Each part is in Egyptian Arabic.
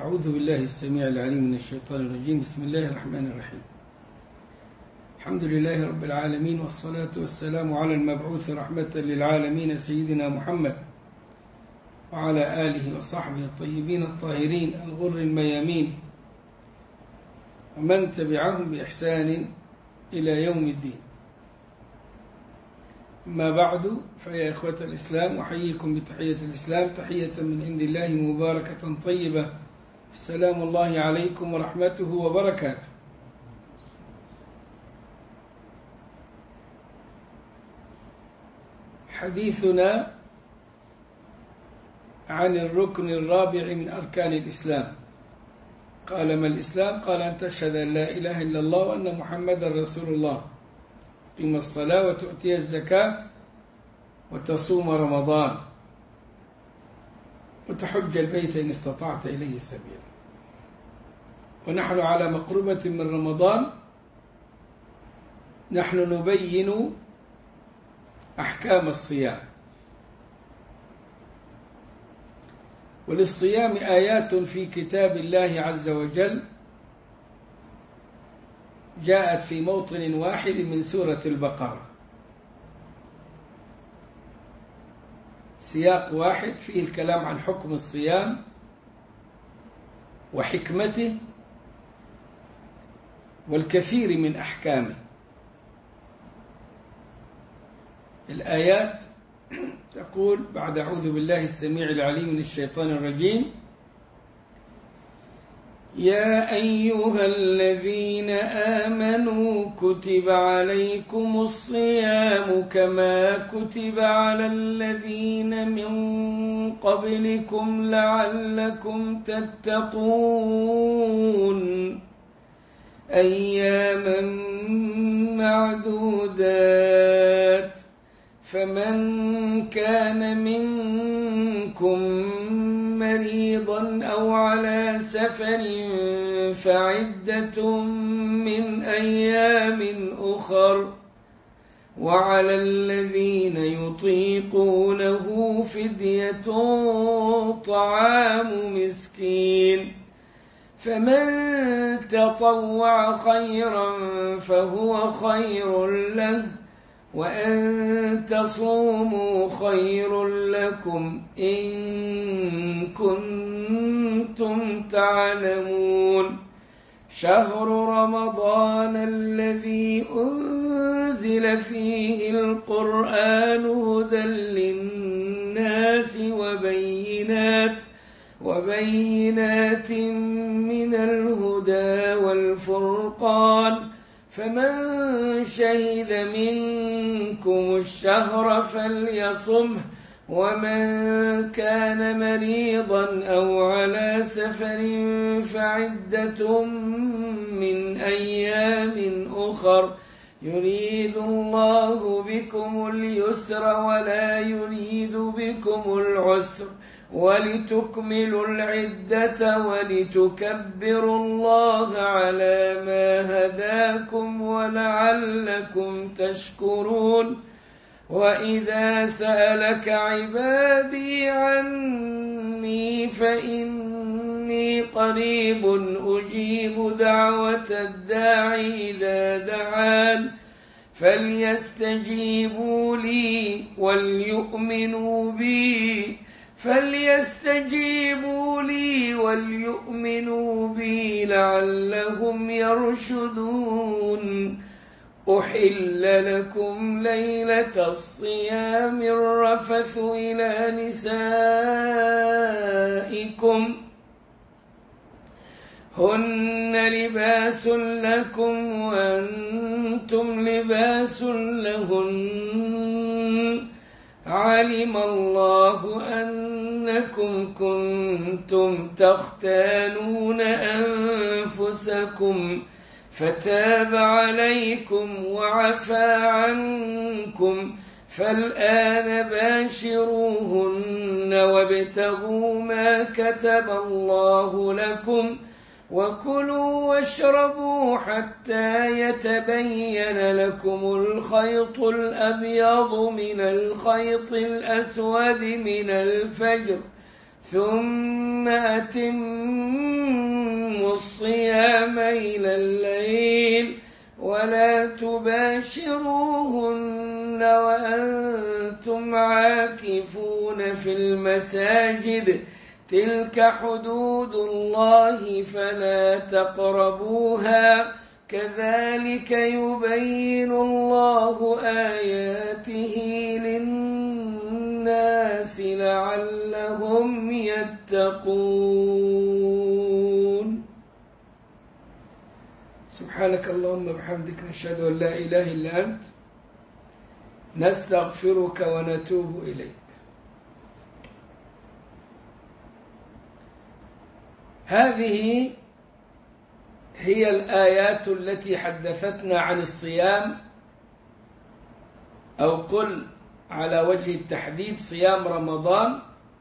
أعوذ بالله السميع العليم من الشيطان الرجيم بسم الله الرحمن الرحيم الحمد لله رب العالمين والصلاة والسلام على المبعوث رحمة للعالمين سيدنا محمد وعلى آله وصحبه الطيبين الطاهرين الغر الميامين ومن تبعهم بإحسان إلى يوم الدين ما بعد فيا إخوة الإسلام أحييكم بتحية الإسلام تحية من عند الله مباركة طيبة السلام الله عليكم ورحمته وبركاته حديثنا عن الركن الرابع من أركان الإسلام قال ما الإسلام قال أن تشهد أن لا إله إلا الله وأن محمدا رسول الله تقيم الصلاة وتؤتي الزكاة وتصوم رمضان وتحج البيت إن استطعت إليه السبيل ونحن على مقربة من رمضان نحن نبين أحكام الصيام وللصيام آيات في كتاب الله عز وجل جاءت في موطن واحد من سورة البقرة سياق واحد فيه الكلام عن حكم الصيام وحكمته والكثير من أحكامه الآيات تقول بعد أعوذ بالله السميع العليم من الشيطان الرجيم يا أيها الذين آمنوا كتب عليكم الصيام كما كتب على الذين من قبلكم لعلكم تتقون أياما معدودات فمن كان منكم مريضا أو على سفر فعدة من أيام أخر وعلى الذين يطيقونه فدية طعام مسكين فمن تطوع خيرا فهو خير له وأن تصوموا خير لكم إن كنتم تعلمون شهر رمضان الذي أنزل فيه القرآن هدى للناس وبينات وبينات من الهدى والفرقان فمن شهد منكم الشهر فليصمه ومن كان مريضا أو على سفر فعدة من أيام أخر يريد الله بكم اليسر ولا يريد بكم العسر ولتكملوا العدة ولتكبروا الله على ما هداكم ولعلكم تشكرون وإذا سألك عبادي عني فإني قريب أجيب دعوة الداعي إذا دعان فليستجيبوا لي وليؤمنوا بي فليستجيبوا لي وليؤمنوا بي لعلهم يرشدون أحل لكم ليلة الصيام الرفث إلى نسائكم هن لباس لكم وأنتم لباس لهن علم الله أنكم كنتم تختانون أنفسكم فتاب عليكم وعفى عنكم فالآن باشروهن وابتغوا ما كتب الله لكم وكلوا واشربوا حتى يتبين لكم الخيط الأبيض من الخيط الأسود من الفجر ثم أتموا الصيام إلى الليل ولا تباشروهن وأنتم عاكفون في المساجد تلك حدود الله فلا تقربوها كذلك يبين الله آياته للناس لعلهم يتقون سبحانك اللهم وبحمدك نشهد أن لا إله إلا أنت نستغفرك ونتوب إليك هذه هي الآيات التي حدثتنا عن الصيام أو قل على وجه التحديد صيام رمضان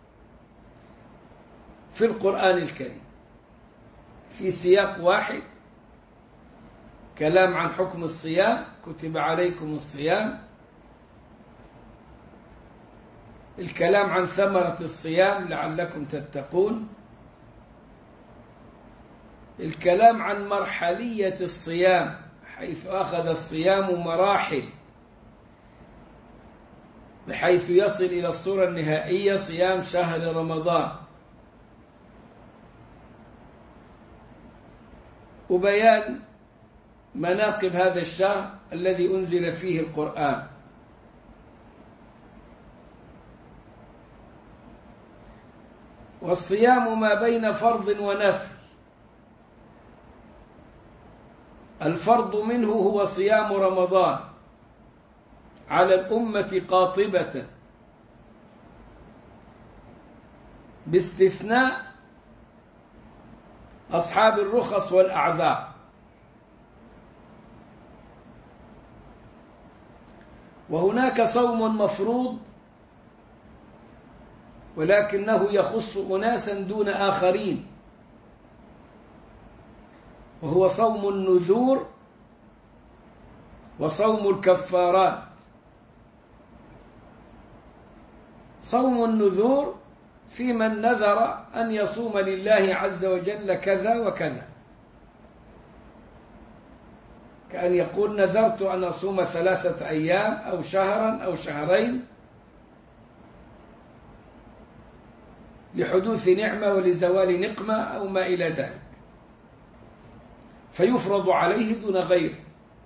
في القرآن الكريم في سياق واحد كلام عن حكم الصيام كتب عليكم الصيام الكلام عن ثمرة الصيام لعلكم تتقون الكلام عن مرحلية الصيام حيث أخذ الصيام مراحل بحيث يصل إلى الصورة النهائية صيام شهر رمضان وبيان مناقب هذا الشهر الذي أنزل فيه القرآن والصيام ما بين فرض ونفل الفرض منه هو صيام رمضان على الأمة قاطبة باستثناء أصحاب الرخص والأعذار وهناك صوم مفروض ولكنه يخص أناسا دون آخرين وهو صوم النذور وصوم الكفارات صوم النذور في من نذر أن يصوم لله عز وجل كذا وكذا كأن يقول نذرت أن أصوم ثلاثة أيام أو شهرا أو شهرين لحدوث نعمة ولزوال نقمة أو ما إلى ذلك فيفرض عليه دون غيره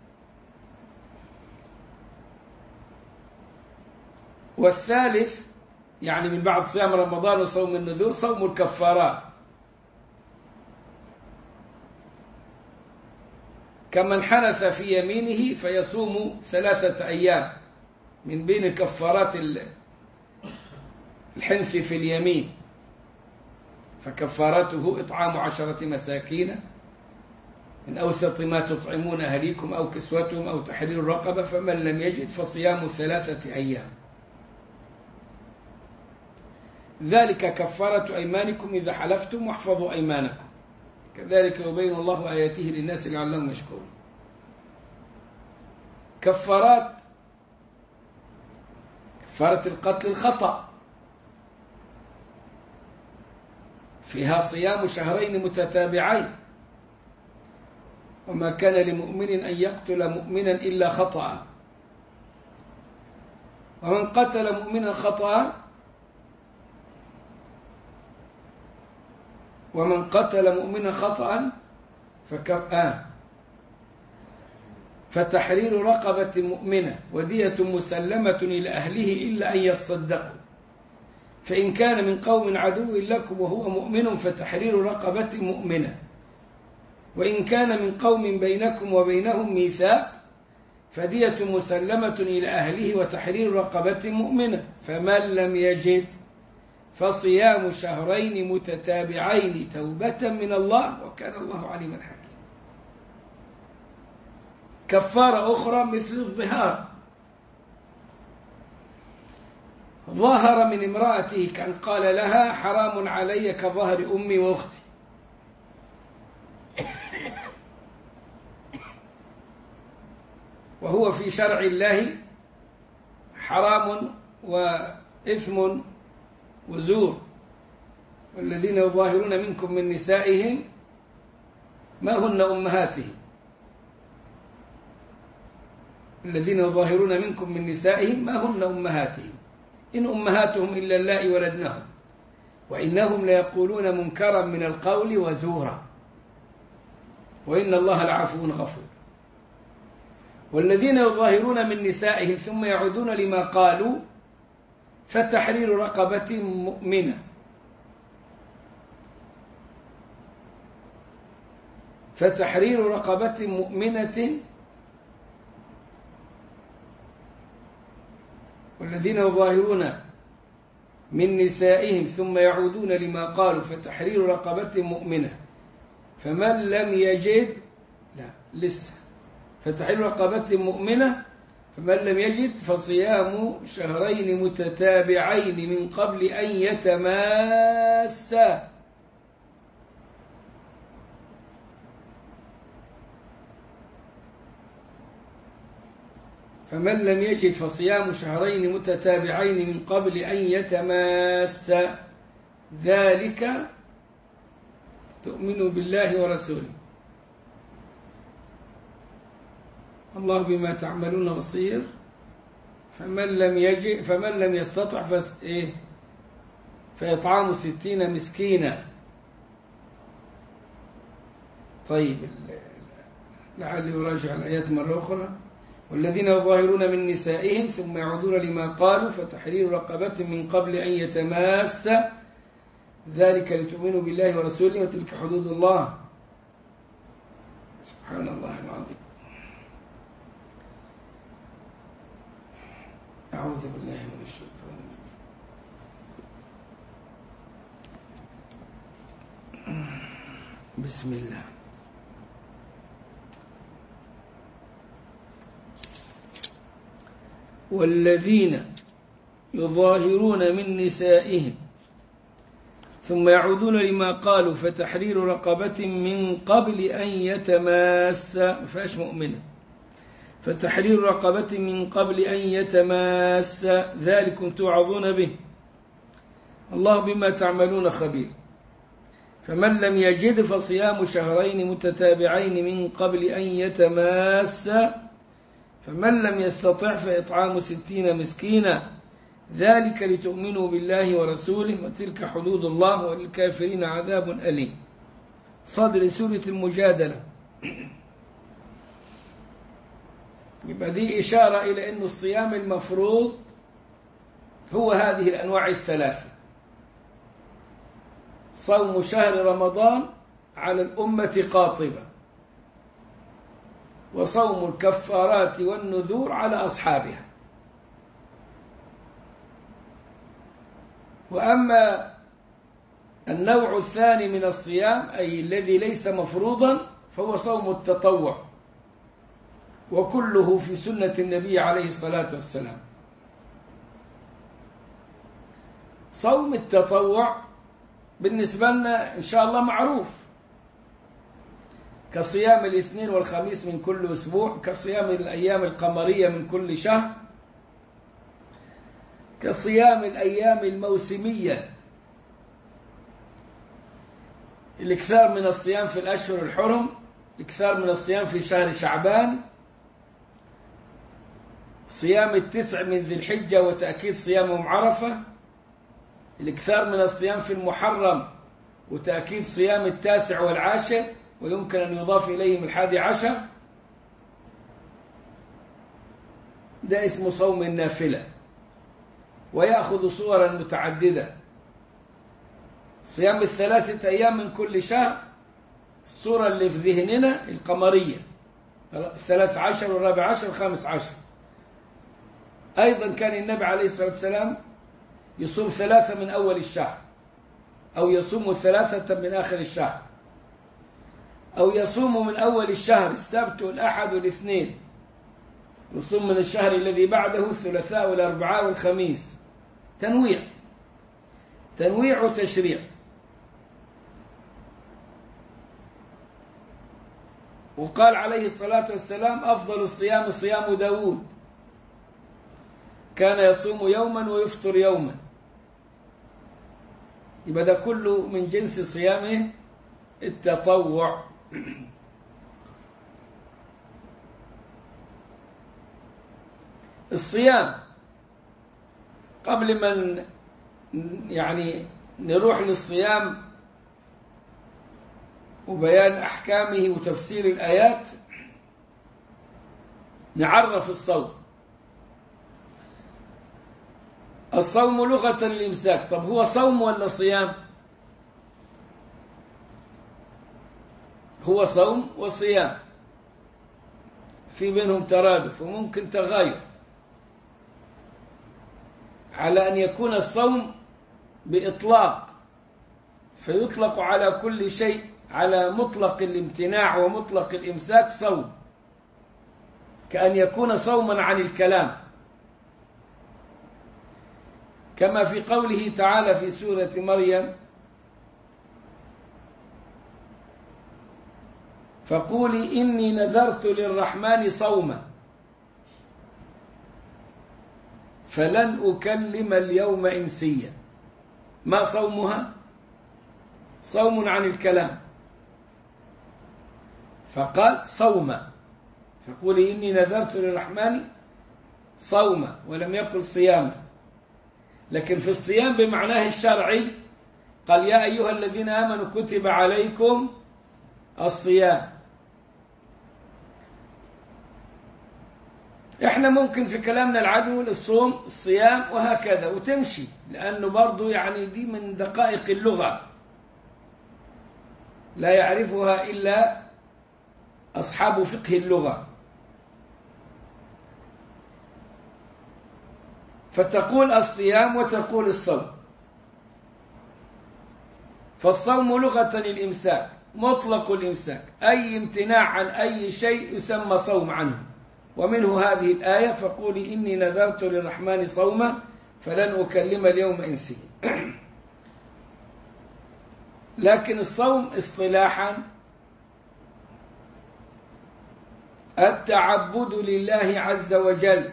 والثالث يعني من بعد صيام رمضان وصوم النذور صوم الكفارات كمن حنث في يمينه فيصوم ثلاثة أيام من بين كفارات الحنث في اليمين فكفارته إطعام عشرة مساكين من أوسط ما تطعمون أهليكم أو كسوتهم أو تحرير الرقبة فمن لم يجد فصيام ثلاثة أيام ذلك كفارة أيمانكم إذا حلفتم واحفظوا أيمانكم كذلك يبين الله آياته للناس لعلهم يشكرون كفارات كفارة القتل الخطأ فيها صيام شهرين متتابعين وما كان لمؤمن أن يقتل مؤمنا إلا خطأ ومن قتل مؤمنا خطأ ومن قتل مؤمنا خطأ فكف آه فتحرير رقبة مؤمنة ودية مسلمة إلى أهله إلا أن يصدقوا فإن كان من قوم عدو لكم وهو مؤمن فتحرير رقبة مؤمنة وإن كان من قوم بينكم وبينهم ميثاق فدية مسلمة إلى أهله وتحرير رقبة مؤمنة فمن لم يجد فصيام شهرين متتابعين توبة من الله وكان الله عليما حكيما كفارة أخرى مثل الظهار ظهر من امرأته كان قال لها حرام علي كظهر أمي وأختي وهو في شرع الله حرام وإثم وزور والذين يظاهرون منكم من نسائهم ما هن أمهاتهم الذين يظاهرون منكم من نسائهم ما هن أمهاتهم إن أمهاتهم إلا اللائي ولدنهم وإنهم ليقولون منكرا من القول وزورا وإن الله لعفو غفور والذين يظاهرون من نسائهم ثم يعودون لما قالوا فتحرير رقبة مؤمنة فتحرير رقبة مؤمنة والذين يظاهرون من نسائهم ثم يعودون لما قالوا فتحرير رقبة مؤمنة فمن لم يجد لا لسه فتحرير رقبة مؤمنة فمن لم يجد فصيام شهرين متتابعين من قبل أن يتماسا فمن لم يجد فصيام شهرين متتابعين من قبل أن يتماس ذلك تؤمنوا بالله ورسوله الله بما تعملون بصير فمن لم يجد فمن لم يستطع فس إيه فإطعام ستين مسكينا طيب لعلي أراجع الآيات مرة أخرى والذين يظاهرون من نسائهم ثم يعودون لما قالوا فتحرير رقبة من قبل أن يتماس ذلك لتؤمنوا بالله ورسوله وتلك حدود الله سبحان الله العظيم أعوذ بالله من الشيطان بسم الله والذين يظاهرون من نسائهم ثم يعودون لما قالوا فتحرير رقبة من قبل أن يتماس فاش مؤمنة فتحرير رقبة من قبل أن يتماس ذلكم توعظون به الله بما تعملون خبير فمن لم يجد فصيام شهرين متتابعين من قبل أن يتماس فمن لم يستطع فإطعام ستين مسكينا ذلك لتؤمنوا بالله ورسوله وتلك حدود الله وللكافرين عذاب أليم صدر سورة المجادلة يبقى دي إشارة إلى أن الصيام المفروض هو هذه الأنواع الثلاثة صوم شهر رمضان على الأمة قاطبة وصوم الكفارات والنذور على أصحابها وأما النوع الثاني من الصيام أي الذي ليس مفروضا فهو صوم التطوع وكله في سنة النبي عليه الصلاة والسلام صوم التطوع بالنسبة لنا إن شاء الله معروف كصيام الاثنين والخميس من كل أسبوع كصيام الأيام القمرية من كل شهر كصيام الأيام الموسمية الإكثار من الصيام في الأشهر الحرم الإكثار من الصيام في شهر شعبان صيام التسع من ذي الحجة وتأكيد صيامهم عرفة الإكثار من الصيام في المحرم وتأكيد صيام التاسع والعاشر ويمكن أن يضاف إليهم الحادي عشر ده اسمه صوم النافلة ويأخذ صورا متعددة صيام الثلاثة أيام من كل شهر الصورة اللي في ذهننا القمرية الثلاث عشر والرابع عشر والخامس عشر أيضا كان النبي عليه الصلاة والسلام يصوم ثلاثة من أول الشهر أو يصوم ثلاثة من آخر الشهر أو يصوم من أول الشهر السبت والأحد والاثنين يصوم من الشهر الذي بعده الثلاثاء والأربعاء والخميس تنويع تنويع وتشريع وقال عليه الصلاة والسلام أفضل الصيام صيام داود كان يصوم يوما ويفطر يوما يبقى ده كله من جنس صيامه التطوع الصيام قبل ما ن- يعني نروح للصيام وبيان أحكامه وتفسير الآيات نعرف الصوم الصوم لغة الإمساك طب هو صوم ولا صيام هو صوم وصيام في بينهم ترادف وممكن تغاير على أن يكون الصوم بإطلاق فيطلق على كل شيء على مطلق الامتناع ومطلق الإمساك صوم كأن يكون صوما عن الكلام كما في قوله تعالى في سورة مريم فقولي إني نذرت للرحمن صوما فلن أكلم اليوم إنسيا ما صومها صوم عن الكلام فقال صوما فقولي إني نذرت للرحمن صوما ولم يقل صياما لكن في الصيام بمعناه الشرعي قال يا أيها الذين آمنوا كتب عليكم الصيام احنا ممكن في كلامنا العادي نقول الصوم الصيام وهكذا وتمشي لأنه برضو يعني دي من دقائق اللغة لا يعرفها إلا أصحاب فقه اللغة فتقول الصيام وتقول الصوم فالصوم لغة الإمساك مطلق الإمساك أي امتناع عن أي شيء يسمى صوم عنه ومنه هذه الآية فقولي إني نذرت للرحمن صوما فلن أكلم اليوم إنسيا لكن الصوم اصطلاحا التعبد لله عز وجل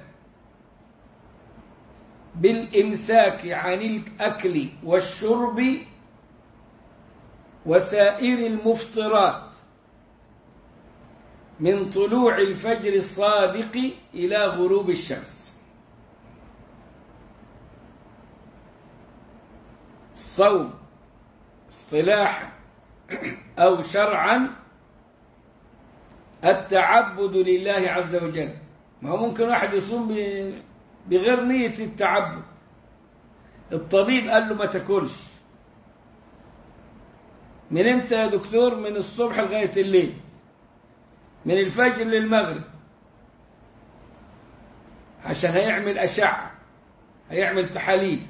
بالإمساك عن الأكل والشرب وسائر المفطرات من طلوع الفجر الصادق إلى غروب الشمس الصوم اصطلاحا أو شرعا التعبد لله عز وجل ما هو ممكن واحد يصوم بغير نية التعبد الطبيب قال له ما تاكلش من امتى يا دكتور من الصبح لغاية الليل من الفجر للمغرب عشان هيعمل أشعة هيعمل تحاليل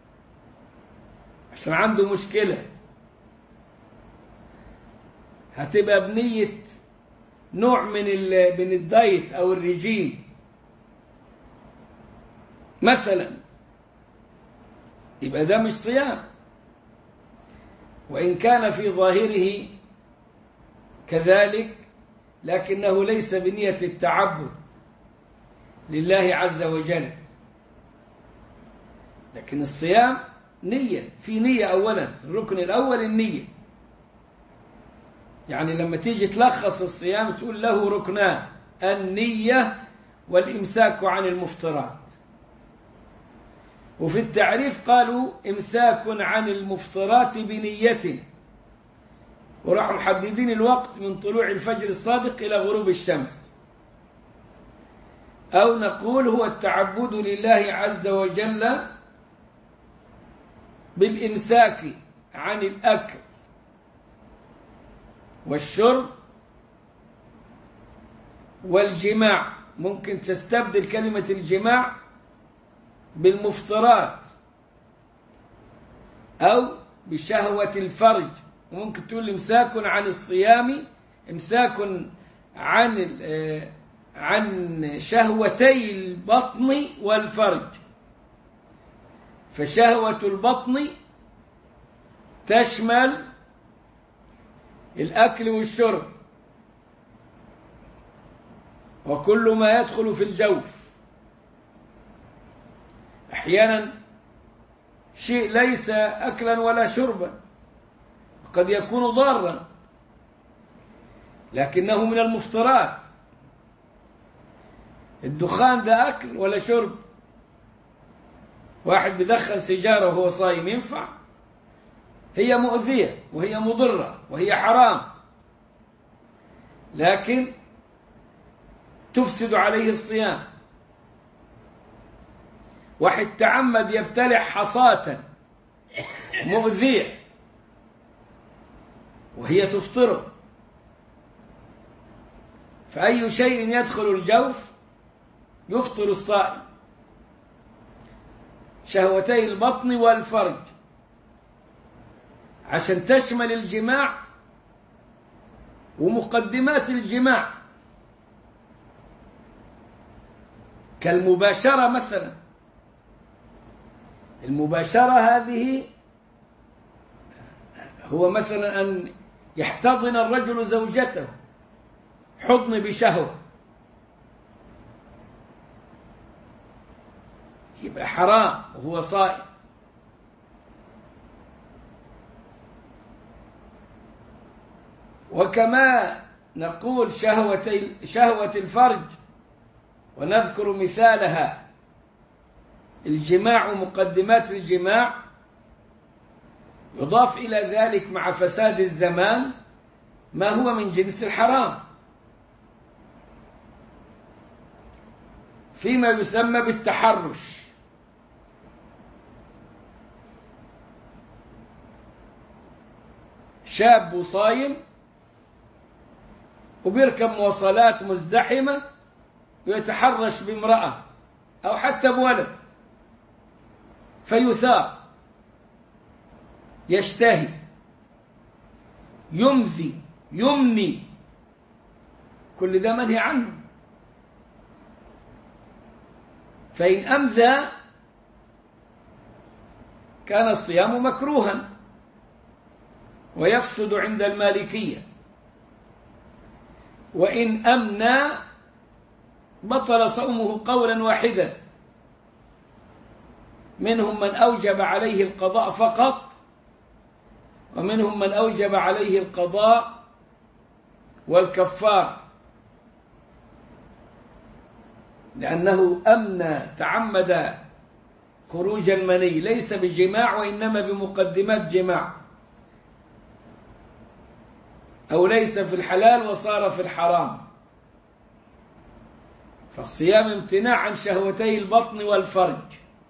عشان عنده مشكلة هتبقى بنية نوع من من الدايت أو الرجيم مثلا يبقى ده مش صيام وإن كان في ظاهره كذلك لكنه ليس بنية التعبد لله عز وجل لكن الصيام نية في نية أولا الركن الأول النية يعني لما تيجي تلخص الصيام تقول له ركنان النية والإمساك عن المفطرات وفي التعريف قالوا إمساك عن المفطرات بنية وراحوا محددين الوقت من طلوع الفجر الصادق إلى غروب الشمس أو نقول هو التعبد لله عز وجل بالإمساك عن الأكل والشرب والجماع ممكن تستبدل كلمة الجماع بالمفطرات أو بشهوة الفرج وممكن تقول امساك عن الصيام امساك عن عن شهوتي البطن والفرج فشهوة البطن تشمل الأكل والشرب وكل ما يدخل في الجوف أحيانا شيء ليس أكلا ولا شربا قد يكون ضارا لكنه من المفطرات الدخان ده أكل ولا شرب واحد بدخن سيجارة وهو صايم ينفع هي مؤذية وهي مضرة وهي حرام لكن تفسد عليه الصيام واحد تعمد يبتلع حصاة مؤذية وهي تفطره فأي شيء يدخل الجوف يفطر الصائم شهوتي البطن والفرج عشان تشمل الجماع ومقدمات الجماع كالمباشرة مثلا المباشرة هذه هو مثلا أن يحتضن الرجل زوجته حضن بشهوة يبقى حرام وهو صائم وكما نقول شهوة شهوة الفرج ونذكر مثالها الجماع ومقدمات الجماع يضاف إلى ذلك مع فساد الزمان ما هو من جنس الحرام فيما يسمى بالتحرش شاب صايم وبيركب مواصلات مزدحمة ويتحرش بامرأة أو حتى بولد فيثار يشتهي يمذي يمني كل ده منهي عنه فإن أمذى كان الصيام مكروها ويفسد عند المالكية وإن أمنى بطل صومه قولا واحدا منهم من أوجب عليه القضاء فقط ومنهم من أوجب عليه القضاء والكفار لأنه أمنى تعمد خروج المني ليس بجماع وإنما بمقدمات جماع أو ليس في الحلال وصار في الحرام فالصيام امتناع عن شهوتي البطن والفرج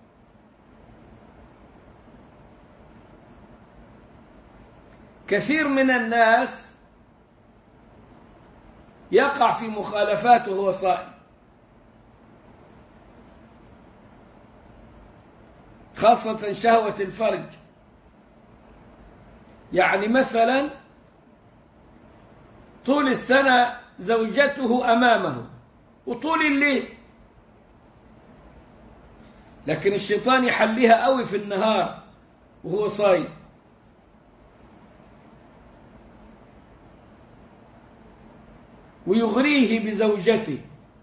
كثير من الناس يقع في مخالفات وهو صائم خاصة شهوة الفرج يعني مثلا طول السنة زوجته أمامه وطول الليل لكن الشيطان يحليها قوي في النهار وهو صايم ويغريه بزوجته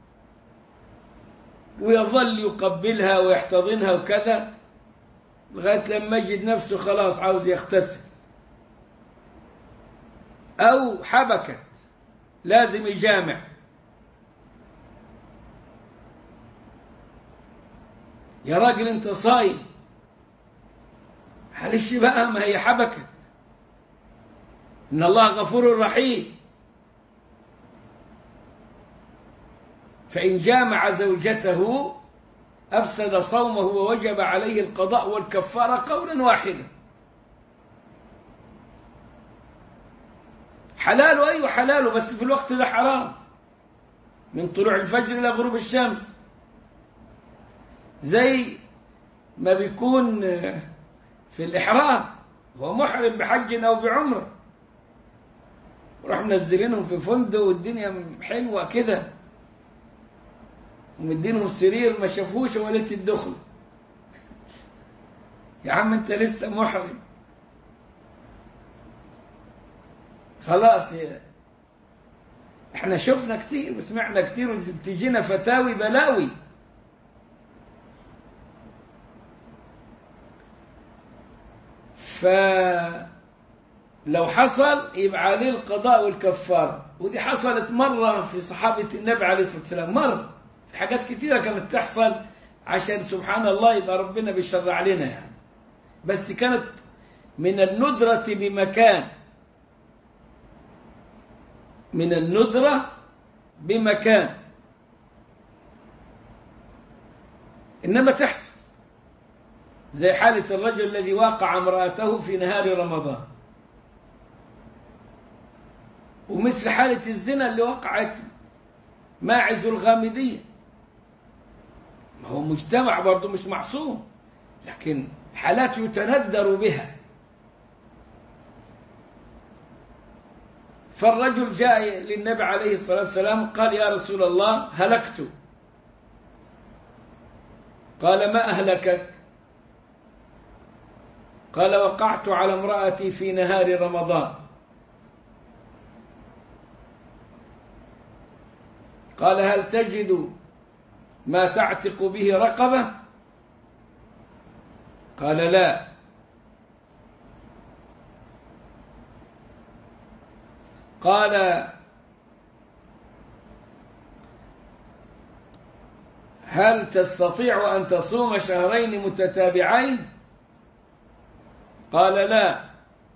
ويظل يقبلها ويحتضنها وكذا لغاية لما يجد نفسه خلاص عاوز يغتسل أو حبكت لازم يجامع يا راجل انت صايم معلش بقى ما هي حبكت ان الله غفور رحيم فان جامع زوجته افسد صومه ووجب عليه القضاء والكفاره قولا واحدا حلال ايوه حلاله بس في الوقت ده حرام من طلوع الفجر الى غروب الشمس زي ما بيكون في الإحرام هو محرم بحج أو بعمرة وراح منزلينهم في فندق والدنيا حلوة كده ومدينهم سرير ما شافوش وليلة الدخل يا عم انت لسه محرم خلاص يا احنا شفنا كتير وسمعنا كتير وتجينا فتاوي بلاوي فلو حصل يبقى عليه القضاء والكفارة ودي حصلت مرة في صحابة النبي عليه الصلاة والسلام مرة في حاجات كتيرة كانت تحصل عشان سبحان الله يبقى ربنا بيشرع لنا يعني بس كانت من الندرة بمكان من الندرة بمكان إنما تحصل زي حالة الرجل الذي واقع امرأته في نهار رمضان ومثل حالة الزنا اللي وقعت ماعز الغامدية ما هو مجتمع برضه مش معصوم لكن حالات يتندر بها فالرجل جاء للنبي عليه الصلاة والسلام قال يا رسول الله هلكت قال ما أهلكك قال وقعت على امرأتي في نهار رمضان قال هل تجد ما تعتق به رقبة قال لا قال هل تستطيع أن تصوم شهرين متتابعين قال لا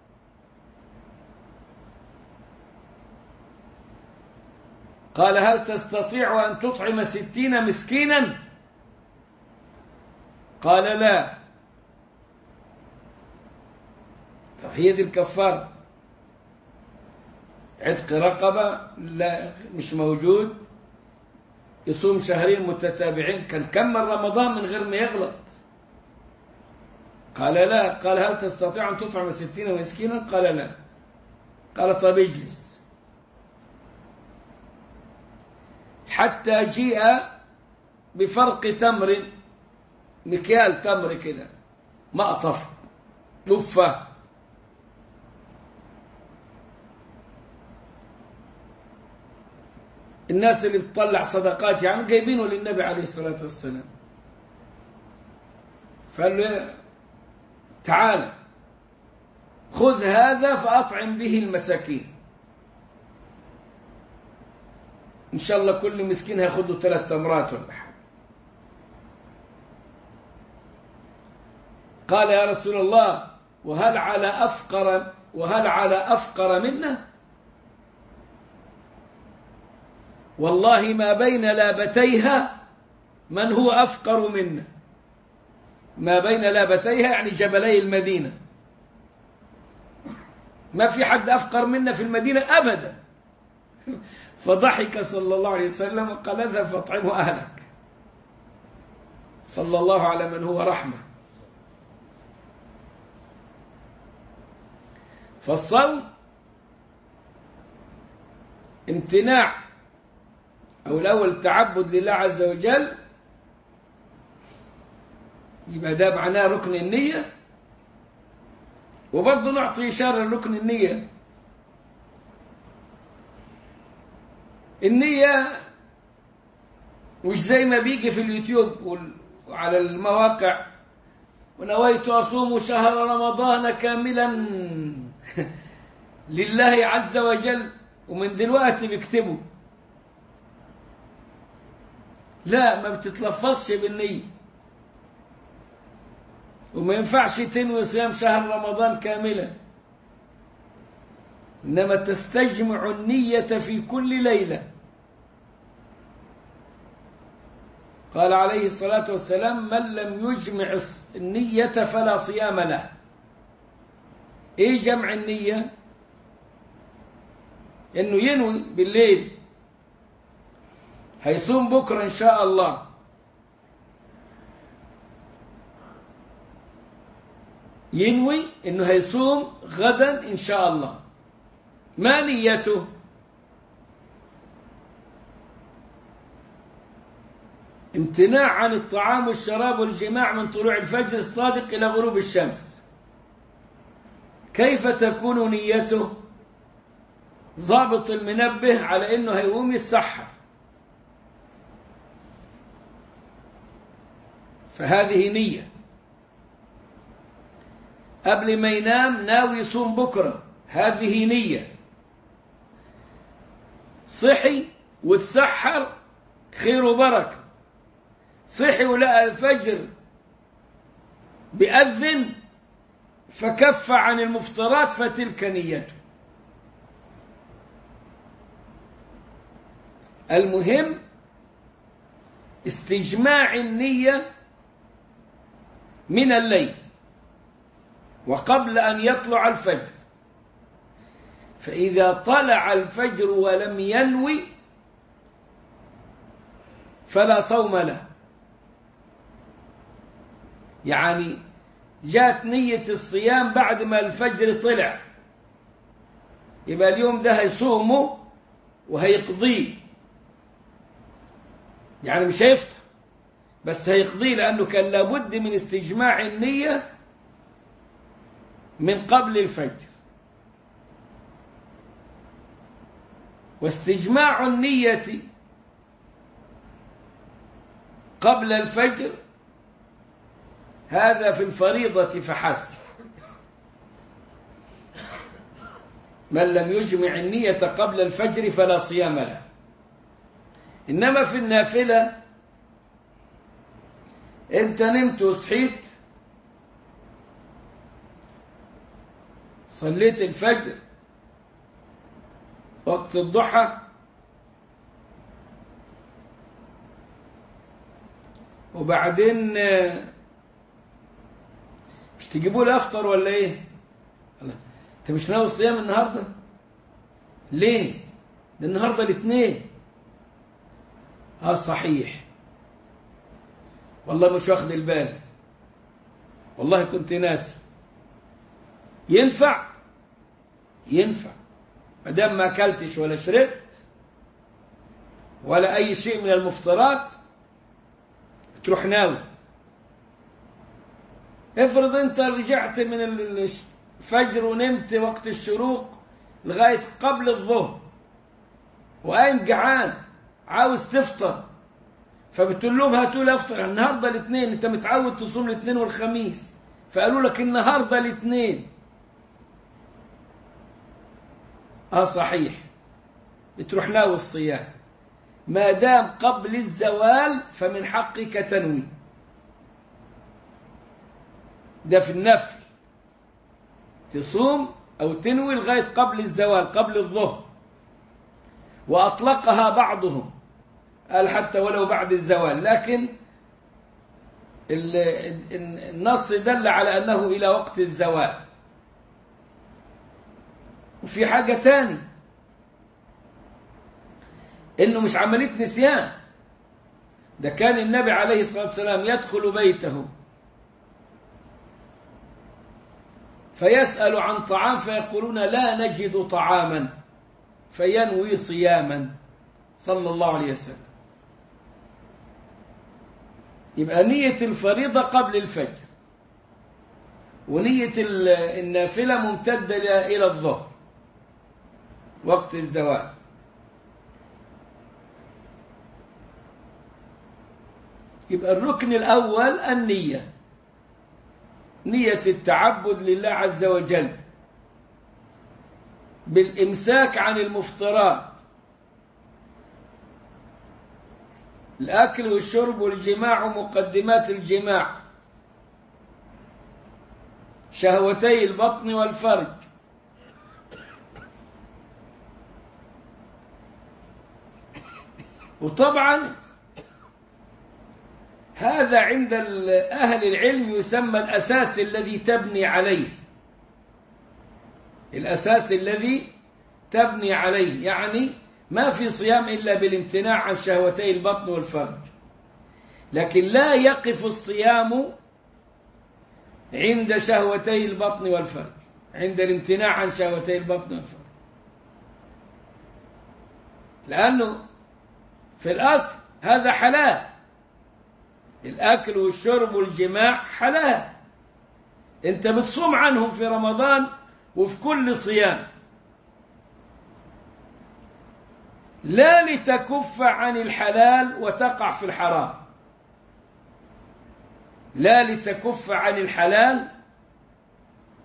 قال هل تستطيع أن تطعم ستين مسكينا قال لا طب هي دي الكفارة عتق رقبة لا مش موجود يصوم شهرين متتابعين كان كمل رمضان من غير ما يغلط قال لا قال هل تستطيع أن تطعم ستين مسكينا قال لا قال طب اجلس حتى جيء بفرق تمر مكيال تمر كده مقطف لفة الناس اللي بتطلع صدقات يعني جايبينه للنبي عليه الصلاة والسلام فقال له تعال خذ هذا فأطعم به المساكين إن شاء الله كل مسكين هياخد ثلاث تمرات ولا حاجة قال يا رسول الله وهل على أفقر وهل على أفقر منا والله ما بين لابتيها من هو أفقر منا ما بين لابتيها يعني جبلي المدينة ما في حد أفقر منا في المدينة أبدا فضحك صلى الله عليه وسلم وقال اذهب فاطعمه أهلك صلى الله على من هو رحمة فالصوم امتناع أو الأول تعبد لله عز وجل يبقى ده معناه ركن النية وبرضه نعطي إشارة لركن النية النية مش زي ما بيجي في اليوتيوب وعلى المواقع ونويت أصوم شهر رمضان كاملا لله عز وجل ومن دلوقتي بيكتبوا لا ما بتتلفظش بالنية وما ينفعش تنوي صيام شهر رمضان كاملا إنما تستجمع النية في كل ليلة قال عليه الصلاة والسلام من لم يجمع النية فلا صيام له ايه جمع النية انه ينوي بالليل هيصوم بكرة ان شاء الله ينوي انه هيصوم غدا ان شاء الله ما نيته امتناع عن الطعام والشراب والجماع من طلوع الفجر الصادق إلى غروب الشمس كيف تكون نيته ضابط المنبه على انه هيقوم يتسحر فهذه نية قبل ما ينام ناوي يصوم بكرة هذه نية صحي وتسحر خير وبركة صحي ولقى الفجر بأذن فكف عن المفطرات فتلك نيته المهم استجماع النية من الليل وقبل أن يطلع الفجر فإذا طلع الفجر ولم ينوي فلا صوم له يعني جاءت نية الصيام بعد ما الفجر طلع يبقى اليوم ده هيصومه وهيقضيه يعني مش هيفطر بس هيقضيه لأنه كان لابد من استجماع النية من قبل الفجر واستجماع النية قبل الفجر هذا في الفريضة فحسب من لم يجمع النية قبل الفجر فلا صيام له إنما في النافلة أنت نمت وصحيت صليت الفجر وقت الضحى وبعدين مش تجيبوا لي افطر ولا ايه الله. انت مش ناوي الصيام النهارده ليه ده النهارده الاثنين اه صحيح والله مش واخد البال والله كنت ناسي ينفع ينفع ما دام ما اكلتش ولا شربت ولا اي شيء من المفطرات تروح ناوي افرض انت رجعت من الفجر ونمت وقت الشروق لغايه قبل الظهر وقايم جعان عاوز تفطر فبتقول لهم هاتوا لي افطر النهارده الاثنين انت متعود تصوم الاثنين والخميس فقالوا لك النهارده الاثنين اه صحيح بتروح ناوي الصيام ما دام قبل الزوال فمن حقك تنوي ده في النفل تصوم أو تنوي لغاية قبل الزوال قبل الظهر وأطلقها بعضهم قال حتى ولو بعد الزوال لكن النص دل على أنه إلى وقت الزوال وفي حاجة تاني إنه مش عملية نسيان ده كان النبي عليه الصلاة والسلام يدخل بيته فيسأل عن طعام فيقولون لا نجد طعاما فينوي صياما صلى الله عليه وسلم يبقى نية الفريضة قبل الفجر ونية النافلة ممتدة إلى الظهر وقت الزوال يبقى الركن الأول النية نية التعبد لله عز وجل بالإمساك عن المفطرات الأكل والشرب والجماع ومقدمات الجماع شهوتي البطن والفرج وطبعا هذا عند أهل العلم يسمى الأساس الذي تبني عليه الأساس الذي تبني عليه يعني ما في صيام إلا بالامتناع عن شهوتي البطن والفرج لكن لا يقف الصيام عند شهوتي البطن والفرج عند الامتناع عن شهوتي البطن والفرج لأنه في الأصل هذا حلال الأكل والشرب والجماع حلال أنت بتصوم عنهم في رمضان وفي كل صيام لا لتكف عن الحلال وتقع في الحرام لا لتكف عن الحلال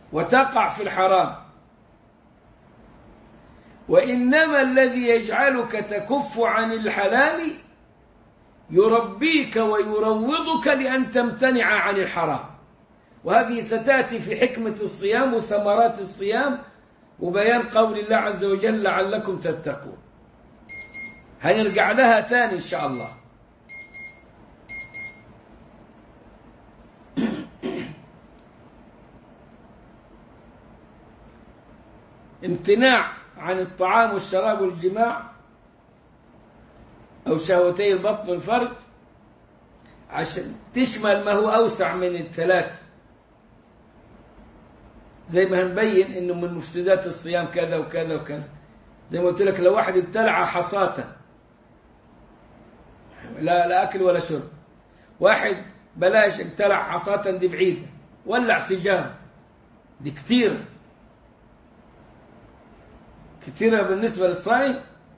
وتقع في الحرام وإنما الذي يجعلك تكف عن الحلال يربيك ويروضك لأن تمتنع عن الحرام وهذه ستأتي في حكمة الصيام وثمرات الصيام وبيان قول الله عز وجل لعلكم تتقون هنرجع لها تاني إن شاء الله امتناع عن الطعام والشراب والجماع أو شهوتي البطن والفرج عشان تشمل ما هو أوسع من الثلاثة زي ما هنبين إنه من مفسدات الصيام كذا وكذا وكذا زي ما قلت لك لو واحد ابتلع حصاته لا لا أكل ولا شرب واحد بلاش ابتلع حصاة دي بعيدة ولع سيجارة دي كثيرة كثيرة بالنسبة للصائم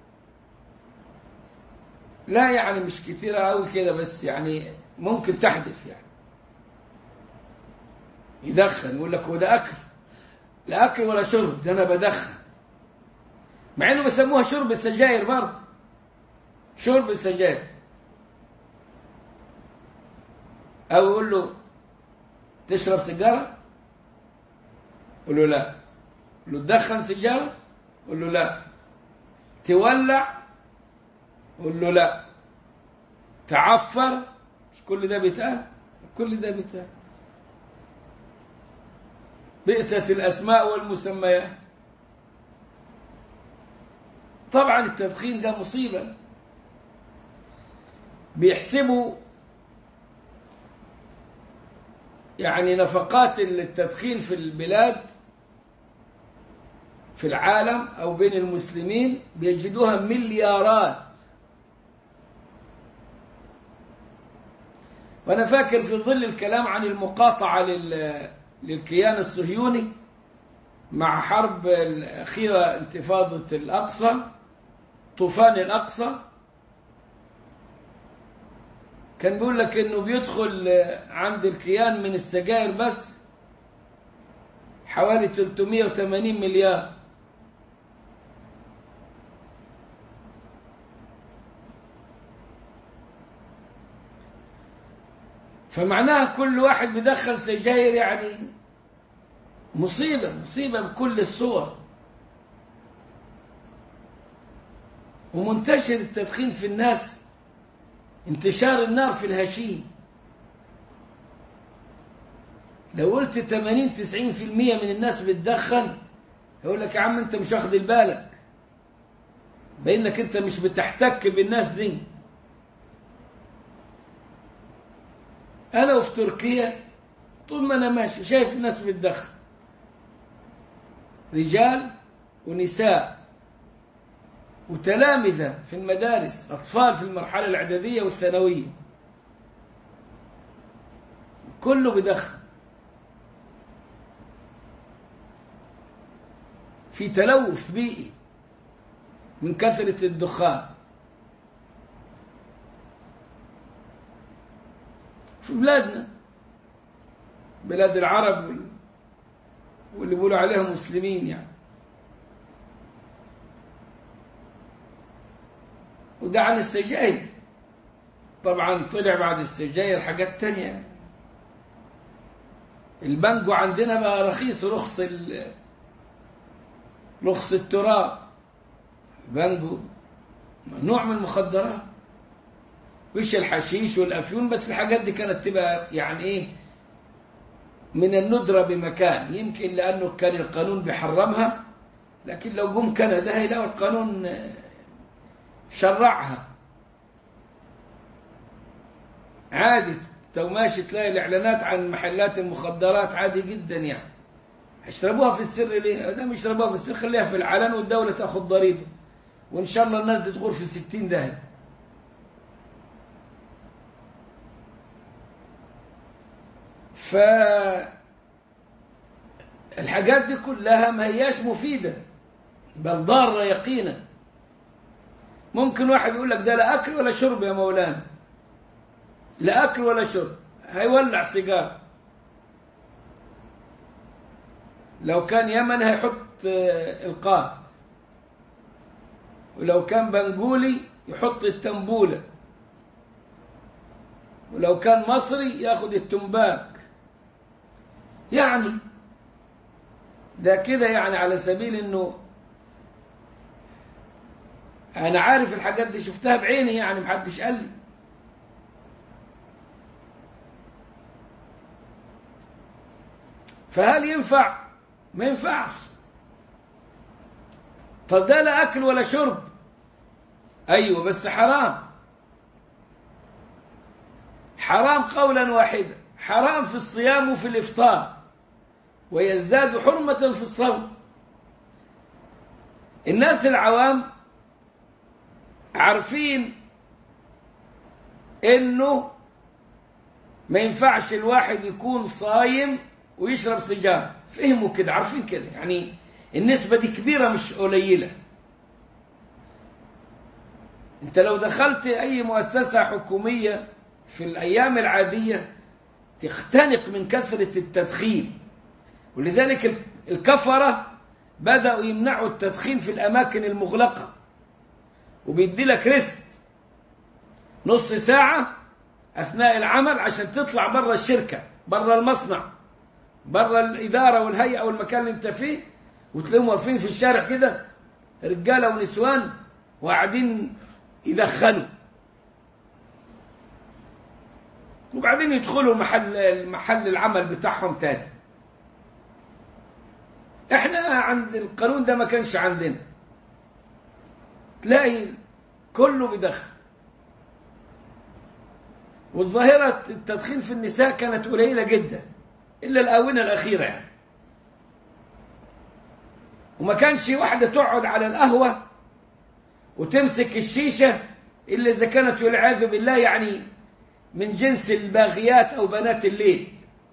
لا يعني مش كثيرة أوي كده بس يعني ممكن تحدث يعني يدخن يقول لك هو ده أكل لا أكل ولا شرب ده أنا بدخن مع إنه بيسموها شرب السجاير برضه شرب السجاير أو يقول له تشرب سيجارة يقول له لا يقول له تدخن سيجارة يقول له لا تولع يقول له لا تعفر مش كل ده بيتقال كل ده بيتقال بئست الأسماء والمسميات طبعا التدخين ده مصيبة بيحسبوا يعني نفقات التدخين في البلاد في العالم أو بين المسلمين بيجدوها مليارات وأنا فاكر في ظل الكلام عن المقاطعة للكيان الصهيوني مع حرب الأخيرة انتفاضة الأقصى طوفان الأقصى كان بيقول لك إنه بيدخل عند الكيان من السجائر بس حوالي 380 مليار فمعناها كل واحد بدخل سجاير يعني مصيبة مصيبة بكل الصور ومنتشر التدخين في الناس انتشار النار في الهشيم لو قلت 80 90% من الناس بتدخن يقول لك يا عم انت مش واخد بالك بانك انت مش بتحتك بالناس دي انا وفي تركيا طول ما انا ماشي شايف الناس بتدخن رجال ونساء وتلامذة في المدارس أطفال في المرحلة الإعدادية والثانوية كله بدخن في تلوث بيئي من كثرة الدخان في بلادنا بلاد العرب واللي بيقولوا عليهم مسلمين يعني وده عن السجاير طبعا طلع بعد السجاير حاجات تانية البنجو عندنا بقى رخيص رخص ال رخص التراب البنجو نوع من المخدرات مش الحشيش والافيون بس الحاجات دي كانت تبقى يعني ايه من الندرة بمكان يمكن لأنه كان القانون بيحرمها لكن لو جم كندا هيلاقوا القانون شرعها عادي تو ماشي تلاقي الإعلانات عن محلات المخدرات عادي جدا يعني هيشربوها في السر ليه؟ دام يشربوها في السر خليها في العلن والدولة تاخذ ضريبة وإن شاء الله الناس دي تغور في 60 داهية ف الحاجات دي كلها ما هياش مفيدة بل ضارة يقينا ممكن واحد يقول لك ده لا أكل ولا شرب يا مولانا لا أكل ولا شرب هيولع سيجار لو كان يمن هيحط القات ولو كان بنجولي يحط التنبولة ولو كان مصري ياخد التنباك يعني ده كده يعني على سبيل انه انا عارف الحاجات دي شفتها بعيني يعني محدش قال لي فهل ينفع ما ينفعش طب ده لا اكل ولا شرب ايوه بس حرام حرام قولا واحدا حرام في الصيام وفي الافطار ويزداد حرمه في الصوم الناس العوام عارفين انه ما ينفعش الواحد يكون صايم ويشرب سيجاره فهموا كده عارفين كده يعني النسبة دي كبيرة مش قليلة انت لو دخلت اي مؤسسة حكومية في الايام العادية تختنق من كثرة التدخين ولذلك الكفرة بدأوا يمنعوا التدخين في الأماكن المغلقة وبيدي لك ريست نص ساعة أثناء العمل عشان تطلع بره الشركة بره المصنع بره الإدارة والهيئة والمكان اللي أنت فيه وتلاقيهم واقفين في الشارع كده رجالة ونسوان وقاعدين يدخنوا وبعدين يدخلوا محل محل العمل بتاعهم تاني احنا عند القانون ده ما كانش عندنا تلاقي كله بيدخن والظاهرة التدخين في النساء كانت قليلة جدا إلا الآونة الأخيرة يعني وما كانش واحدة تقعد على القهوة وتمسك الشيشة إلا إذا كانت والعياذ بالله يعني من جنس الباغيات أو بنات الليل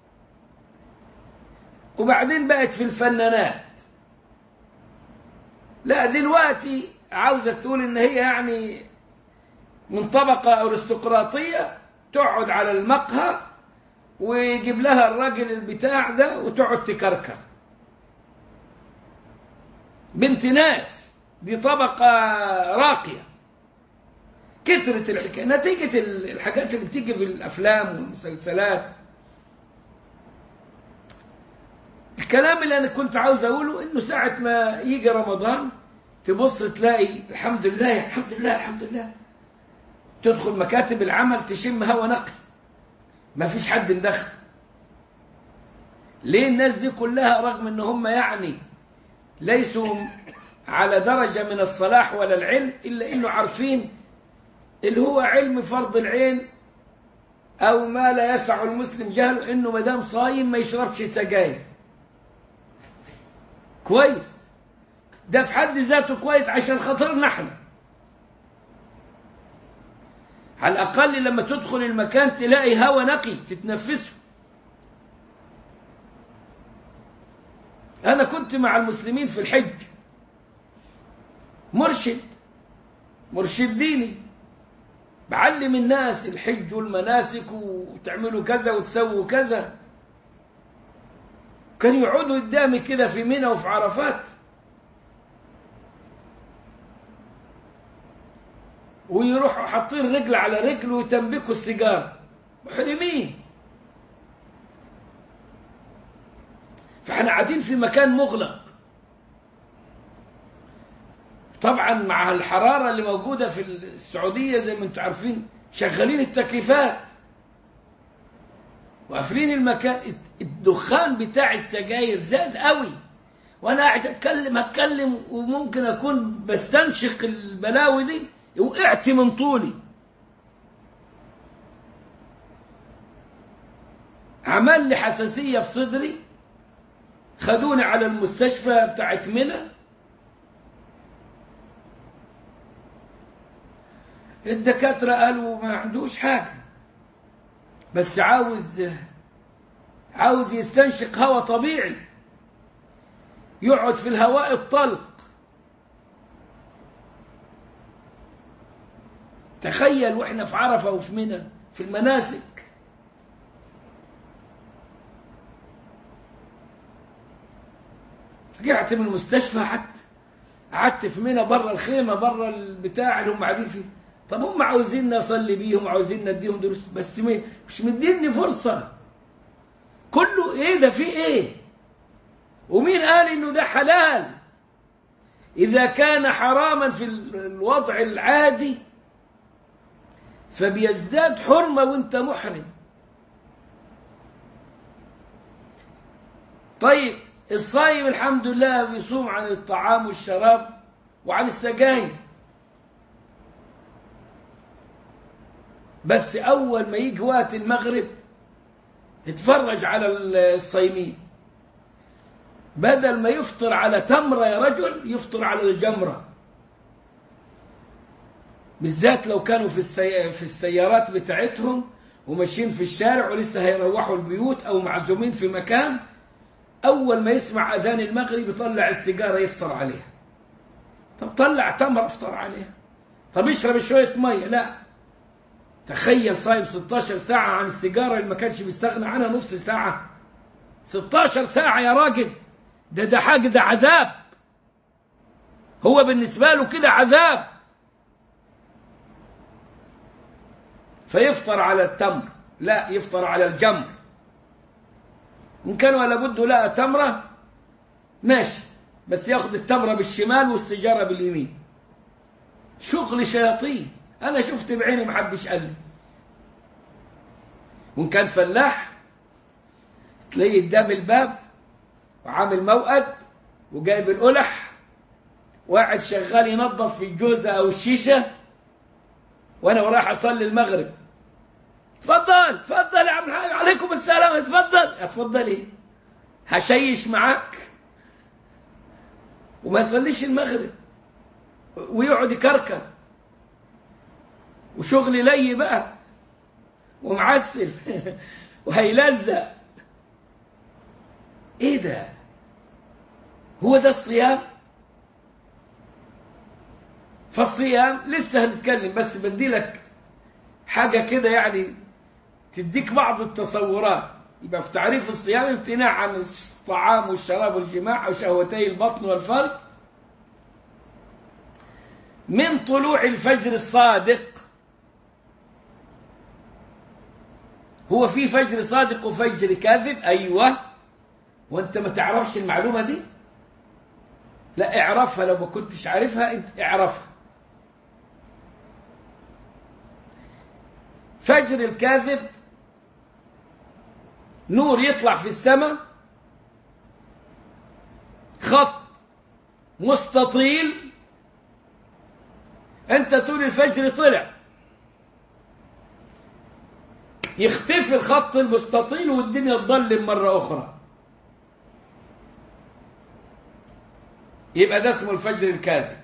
وبعدين بقت في الفنانات لا دلوقتي عاوزة تقول إن هي يعني من طبقة أرستقراطية تقعد على المقهى ويجيب لها الراجل البتاع ده وتقعد تكركر بنت ناس دي طبقة راقية كترت الحكاية نتيجة الحاجات اللي بتيجي في الأفلام والمسلسلات الكلام اللي أنا كنت عاوز أقوله إنه ساعة ما يجي رمضان تبص تلاقي الحمد لله الحمد لله الحمد لله تدخل مكاتب العمل تشم هوا نقي ما فيش حد مدخل ليه الناس دي كلها رغم ان هم يعني ليسوا على درجة من الصلاح ولا العلم إلا إنه عارفين اللي هو علم فرض العين أو ما لا يسع المسلم جهله إنه ما دام صايم ما يشربش سجاير كويس ده في حد ذاته كويس عشان خاطرنا احنا على الأقل لما تدخل المكان تلاقي هوا نقي تتنفسه أنا كنت مع المسلمين في الحج مرشد مرشد ديني بعلم الناس الحج والمناسك وتعملوا كذا وتسووا كذا كانوا يقعدوا قدامي كده في منى وفي عرفات ويروحوا حاطين رجل على رجل ويتنبكوا السيجار محرمين فاحنا قاعدين في مكان مغلق طبعا مع الحرارة اللي موجودة في السعودية زي ما انتم عارفين شغالين التكييفات وقافلين المكان الدخان بتاع السجاير زاد قوي وانا قاعد اتكلم اتكلم وممكن اكون بستنشق البلاوي دي وقعت من طولي عمل لي حساسية في صدري خدوني على المستشفى بتاعت منى الدكاترة قالوا ما عندوش حاجة بس عاوز عاوز يستنشق هواء طبيعي يقعد في الهواء الطلق تخيل واحنا في عرفة وفي منى في المناسك رجعت من المستشفى قعدت قعدت في منى بره الخيمه بره البتاع اللي هم قاعدين فيه طب هم عاوزين اصلي بيهم عاوزين نديهم دروس بس مش مديني فرصه كله ايه ده في ايه ومين قال انه ده حلال اذا كان حراما في الوضع العادي فبيزداد حرمه وانت محرم طيب الصايم الحمد لله بيصوم عن الطعام والشراب وعن السجاير بس أول ما يجي وقت المغرب اتفرج على الصايمين بدل ما يفطر على تمرة يا رجل يفطر على الجمرة بالذات لو كانوا في, السي... في السيارات بتاعتهم وماشيين في الشارع ولسه هيروحوا البيوت أو معزومين في مكان أول ما يسمع أذان المغرب يطلع السيجارة يفطر عليها طب طلع تمر افطر عليها طب اشرب شوية مية لا تخيل صايم 16 ساعة عن السيجارة اللي ما كانش بيستغنى عنها نص ساعة 16 ساعة يا راجل ده ده حاجة ده عذاب هو بالنسبة له كده عذاب فيفطر على التمر لا يفطر على الجمر إن كان ولا بده لقى تمرة ماشي بس ياخد التمرة بالشمال والسجارة باليمين شغل شياطين أنا شفت بعيني محدش قال لي وإن كان فلاح تلاقيه قدام الباب وعامل موقد وجايب القلح وقاعد شغال ينظف في الجوزة أو الشيشة وأنا ورايح أصلي المغرب اتفضل اتفضل يا عم الحاج عليكم السلام اتفضل اتفضلي هشيش معاك وما يصليش المغرب ويقعد يكركر وشغل لي بقى ومعسل وهيلزق ايه ده هو ده الصيام فالصيام لسه هنتكلم بس بدي لك حاجه كده يعني تديك بعض التصورات يبقى في تعريف الصيام امتناع عن الطعام والشراب والجماع او شهوتي البطن والفرج من طلوع الفجر الصادق هو في فجر صادق وفجر كاذب ايوه وانت ما تعرفش المعلومه دي لا اعرفها لو ما كنتش عارفها انت اعرفها فجر الكاذب نور يطلع في السماء خط مستطيل انت طول الفجر طلع يختفي الخط المستطيل والدنيا تظلم مرة أخرى يبقى ده اسمه الفجر الكاذب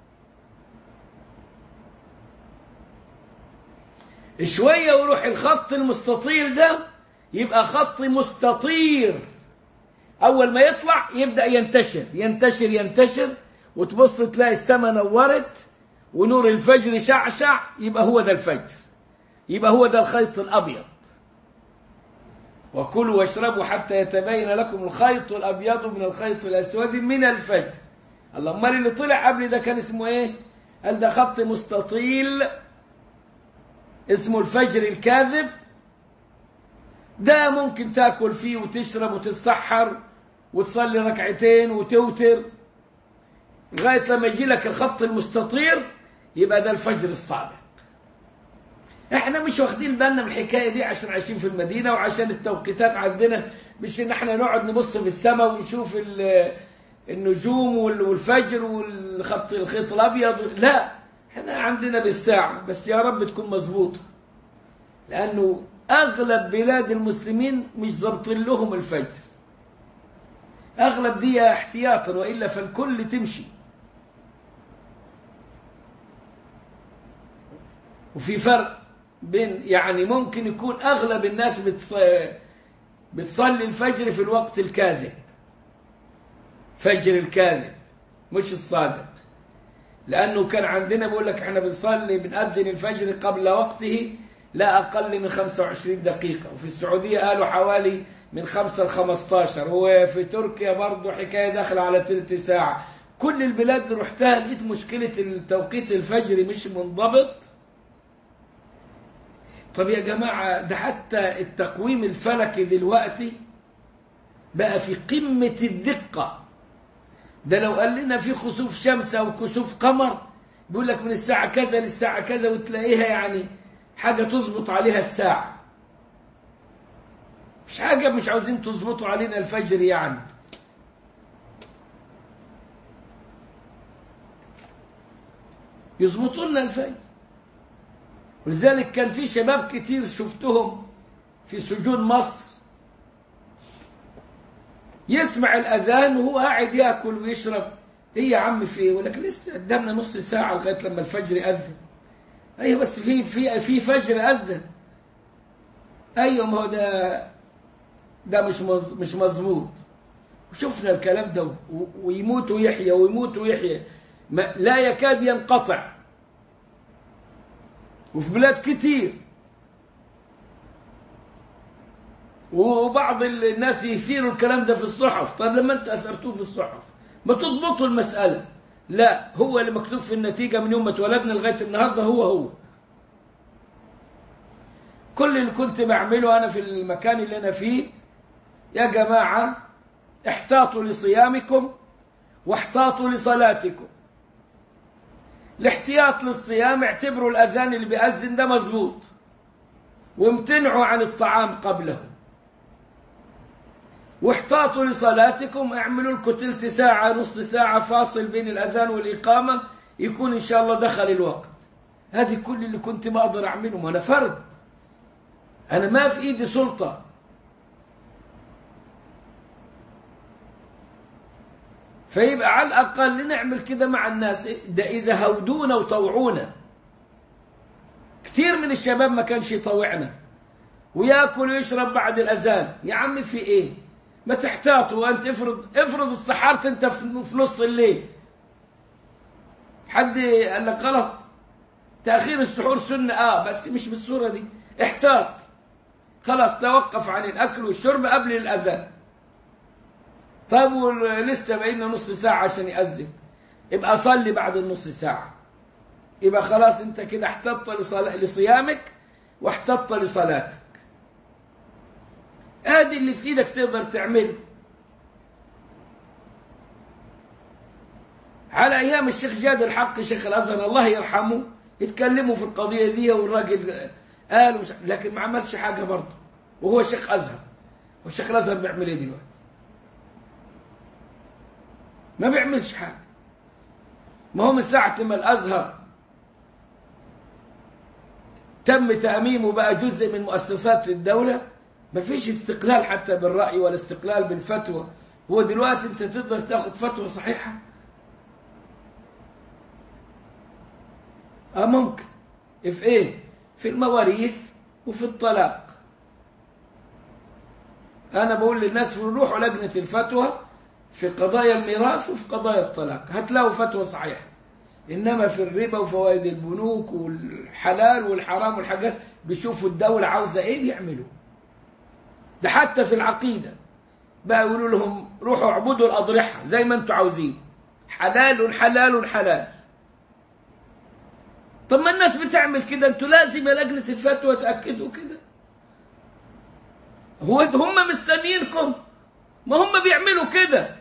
شوية ويروح الخط المستطيل ده يبقى خط مستطير أول ما يطلع يبدأ ينتشر ينتشر ينتشر وتبص تلاقي السماء نورت ونور الفجر شعشع يبقى هو ده الفجر يبقى هو ده الخيط الأبيض وكلوا واشربوا حتى يتبين لكم الخيط الأبيض من الخيط الأسود من الفجر الله امال اللي طلع قبل ده كان اسمه ايه قال ده خط مستطيل اسمه الفجر الكاذب ده ممكن تاكل فيه وتشرب وتتسحر وتصلي ركعتين وتوتر لغايه لما يجي لك الخط المستطير يبقى ده الفجر الصادق احنا مش واخدين بالنا من الحكايه دي عشان عايشين في المدينه وعشان التوقيتات عندنا مش ان احنا نقعد نبص في السماء ونشوف النجوم والفجر والخط الخيط الابيض لا احنا عندنا بالساعه بس يا رب تكون مظبوطه لانه اغلب بلاد المسلمين مش ظابطين لهم الفجر اغلب دي احتياطا والا فالكل تمشي وفي فرق بين يعني ممكن يكون اغلب الناس بتصلي الفجر في الوقت الكاذب فجر الكاذب مش الصادق لانه كان عندنا بيقول لك احنا بنصلي بنأذن الفجر قبل وقته لا اقل من 25 دقيقه وفي السعوديه قالوا حوالي من خمسة لخمستاشر وفي تركيا برضو حكاية داخلة على تلت ساعة كل البلاد اللي رحتها لقيت مشكلة التوقيت الفجري مش منضبط طب يا جماعة ده حتى التقويم الفلكي دلوقتي بقى في قمة الدقة ده لو قال لنا في خسوف شمس أو كسوف قمر بيقول لك من الساعة كذا للساعة كذا وتلاقيها يعني حاجة تظبط عليها الساعة مش حاجة مش عاوزين تظبطوا علينا الفجر يعني يظبطوا لنا الفجر ولذلك كان في شباب كتير شفتهم في سجون مصر يسمع الأذان وهو قاعد ياكل ويشرب ايه يا عم في ايه ولكن لسه قدامنا نص ساعة لغاية لما الفجر يأذن ايوه بس في في في فجر أذن ايوه ما هو ده ده مش مش مظبوط وشفنا الكلام ده ويموت ويحيى ويموت ويحيى لا يكاد ينقطع وفي بلاد كتير وبعض الناس يثيروا الكلام ده في الصحف طيب لما انت اثرتوه في الصحف ما تضبطوا المسألة لا هو اللي مكتوب في النتيجة من يوم ما اتولدنا لغاية النهاردة هو هو كل اللي كنت بعمله أنا في المكان اللي أنا فيه يا جماعة احتاطوا لصيامكم واحتاطوا لصلاتكم الاحتياط للصيام اعتبروا الأذان اللي بيأذن ده مظبوط وامتنعوا عن الطعام قبله واحتاطوا لصلاتكم اعملوا لكم تلت ساعة نص ساعة فاصل بين الأذان والإقامة يكون إن شاء الله دخل الوقت هذه كل اللي كنت ما أقدر أعمله ما أنا فرد أنا ما في إيدي سلطة فيبقى على الأقل نعمل كده مع الناس ده إذا هودونا وطوعونا كتير من الشباب ما كانش يطوعنا وياكل ويشرب بعد الأذان يا عم في إيه ما تحتاطوا وأنت افرض افرض السحرت أنت في نص الليل حد قال لك غلط تأخير السحور سنة آه بس مش بالصورة دي احتاط خلاص توقف عن الأكل والشرب قبل الأذان طيب ولسه بقينا نص ساعة عشان يأذن يبقى صلي بعد النص ساعة يبقى خلاص انت كده احتطت لصيامك واحتطت لصلاتك ادي اللي في ايدك تقدر تعمله على ايام الشيخ جاد الحق شيخ الازهر الله يرحمه يتكلموا في القضيه دي والراجل قال وش... لكن ما عملش حاجه برضه وهو شيخ ازهر والشيخ الازهر بيعمل ايه دلوقتي ما بيعملش حاجه ما هو من ساعه ما الازهر تم تأميمه بقى جزء من مؤسسات الدولة ما فيش استقلال حتى بالرأي ولا استقلال بالفتوى هو دلوقتي انت تقدر تاخد فتوى صحيحة اه ممكن في ايه في المواريث وفي الطلاق انا بقول للناس روحوا لجنة الفتوى في قضايا الميراث وفي قضايا الطلاق هتلاقوا فتوى صحيحه إنما في الربا وفوائد البنوك والحلال والحرام والحاجات بيشوفوا الدولة عاوزة إيه بيعملوا ده حتى في العقيدة بقى يقولوا لهم روحوا اعبدوا الأضرحة زي ما انتوا عاوزين حلال حلال حلال طب ما الناس بتعمل كده انتوا لازم يا لجنة الفتوى تأكدوا كده هو هم مستنيينكم ما هم بيعملوا كده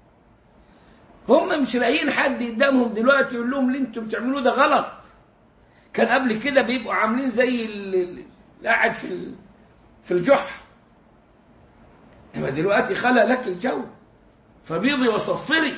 هم مش لاقيين حد قدامهم دلوقتي يقول لهم اللي انتوا بتعملوه ده غلط كان قبل كده بيبقوا عاملين زي اللي قاعد في في الجحر انما دلوقتي خلى لك الجو فبيضي وصفري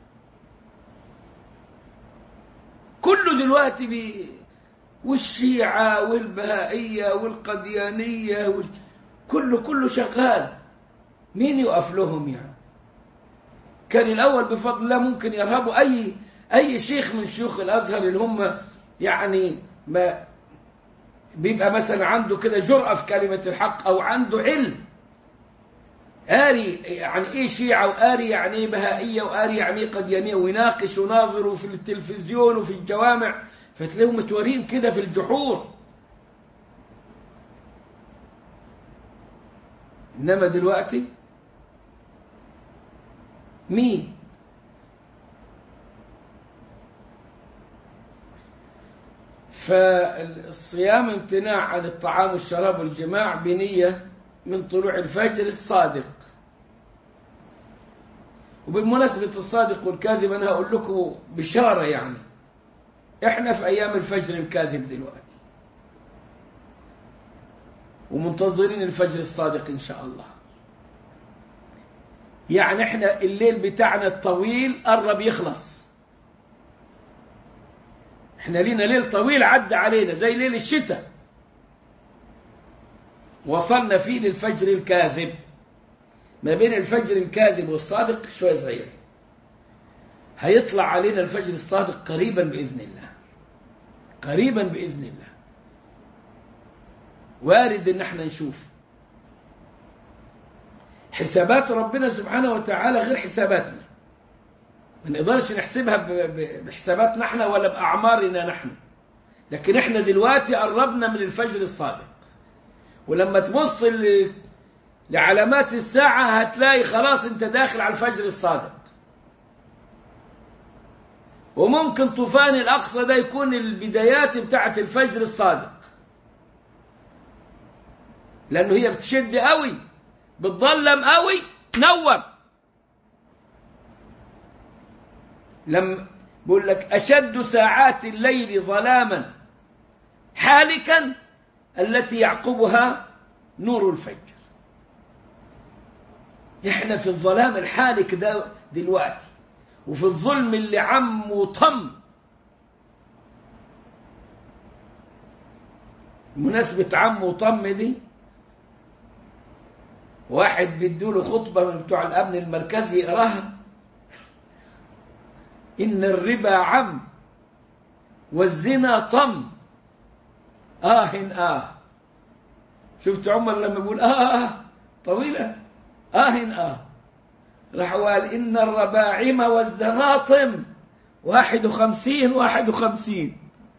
كله دلوقتي بي والشيعة والبهائية والقديانية وال... كله كله شغال مين يقف لهم يعني كان الأول بفضل الله ممكن يرهبوا أي أي شيخ من شيوخ الأزهر اللي هم يعني ما بيبقى مثلا عنده كده جرأة في كلمة الحق أو عنده علم آري يعني إيه شيعة وآري يعني إيه بهائية وآري يعني إيه قديانية ويناقش وناظر في التلفزيون وفي الجوامع فتلاقيهم متورين كده في الجحور إنما دلوقتي مين فالصيام امتناع عن الطعام والشراب والجماع بنية من طلوع الفجر الصادق وبمناسبة الصادق والكاذب أنا هقول لكم بشارة يعني إحنا في أيام الفجر الكاذب دلوقتي ومنتظرين الفجر الصادق إن شاء الله يعني إحنا الليل بتاعنا الطويل قرب يخلص إحنا لينا ليل طويل عدى علينا زي ليل الشتاء وصلنا فيه للفجر الكاذب ما بين الفجر الكاذب والصادق شوية صغير هيطلع علينا الفجر الصادق قريبا بإذن الله قريبا بإذن الله وارد ان احنا نشوف حسابات ربنا سبحانه وتعالى غير حساباتنا ما نقدرش نحسبها بحساباتنا احنا ولا بأعمارنا نحن لكن احنا دلوقتي قربنا من الفجر الصادق ولما تبص لعلامات الساعة هتلاقي خلاص انت داخل على الفجر الصادق وممكن طوفان الأقصى ده يكون البدايات بتاعة الفجر الصادق لأنه هي بتشد قوي بتظلم قوي نور لما بقول لك أشد ساعات الليل ظلاما حالكا التي يعقبها نور الفجر احنا في الظلام الحالك ده دلوقتي وفي الظلم اللي عم وطم مناسبة عم وطم دي واحد بيدوله خطبة من بتوع الأمن المركزي يقراها إن الربا عم والزنا طم آه آه شفت عمر لما يقول آه, آه طويلة آه آه راح قال إن الرباعم والزناطم واحد وخمسين واحد وخمسين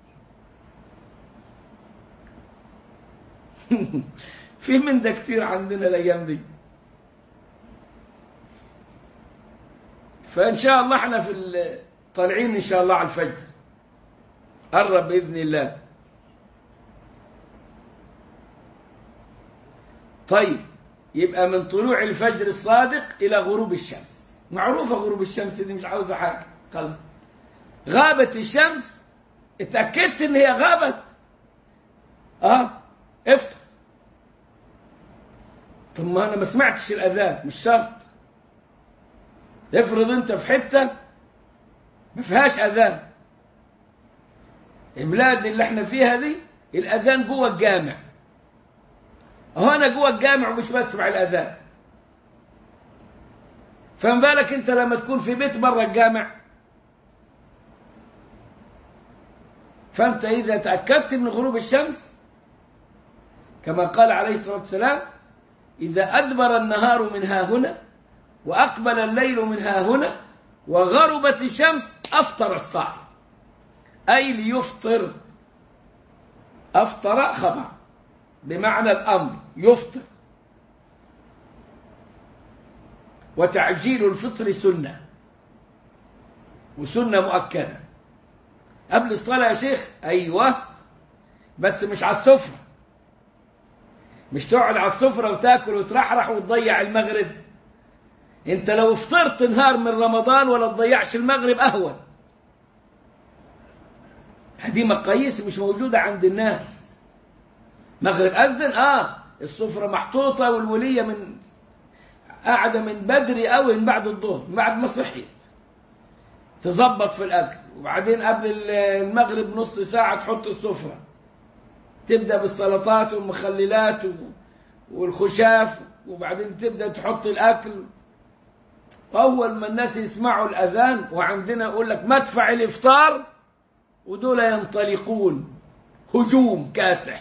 في من ده كتير عندنا الأيام دي فإن شاء الله احنا في طالعين إن شاء الله على الفجر قرب بإذن الله طيب يبقى من طلوع الفجر الصادق إلى غروب الشمس معروفة غروب الشمس دي مش عاوزة حاجة خلص غابت الشمس اتأكدت إن هي غابت اه افطر طب ما أنا ما سمعتش الأذان مش شرط افرض أنت في حتة ما فيهاش أذان البلاد اللي احنا فيها دي الأذان جوه الجامع اهو انا جوه الجامع ومش بسمع الاذان فما بالك انت لما تكون في بيت بره الجامع فانت اذا تاكدت من غروب الشمس كما قال عليه الصلاه والسلام اذا ادبر النهار من ها هنا واقبل الليل من ها هنا وغربت الشمس افطر الصائم اي ليفطر افطر خبر بمعنى الأمر يفطر وتعجيل الفطر سنة وسنة مؤكدة قبل الصلاة يا شيخ أيوة بس مش على السفرة مش تقعد على السفرة وتاكل وترحرح وتضيع المغرب انت لو فطرت نهار من رمضان ولا تضيعش المغرب أهون هذه مقاييس مش موجودة عند الناس مغرب أذن آه السفرة محطوطة والولية من قاعدة من بدري قوي من بعد الظهر من بعد ما صحيت تظبط في الأكل وبعدين قبل المغرب نص ساعة تحط السفرة تبدأ بالسلطات والمخللات والخشاف وبعدين تبدأ تحط الأكل أول ما الناس يسمعوا الأذان وعندنا يقول لك مدفع الإفطار ودول ينطلقون هجوم كاسح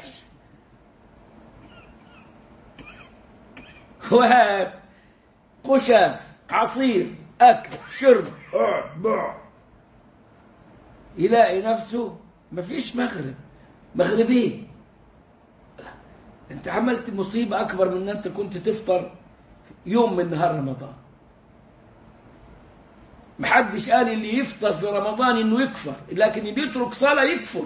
وهاب خشاف عصير أكل شرب بع يلاقي نفسه ما فيش مغرب مغربين انت عملت مصيبة أكبر من أن أنت كنت تفطر يوم من نهار رمضان محدش قال اللي يفطر في رمضان انه يكفر لكن اللي يترك صلاة يكفر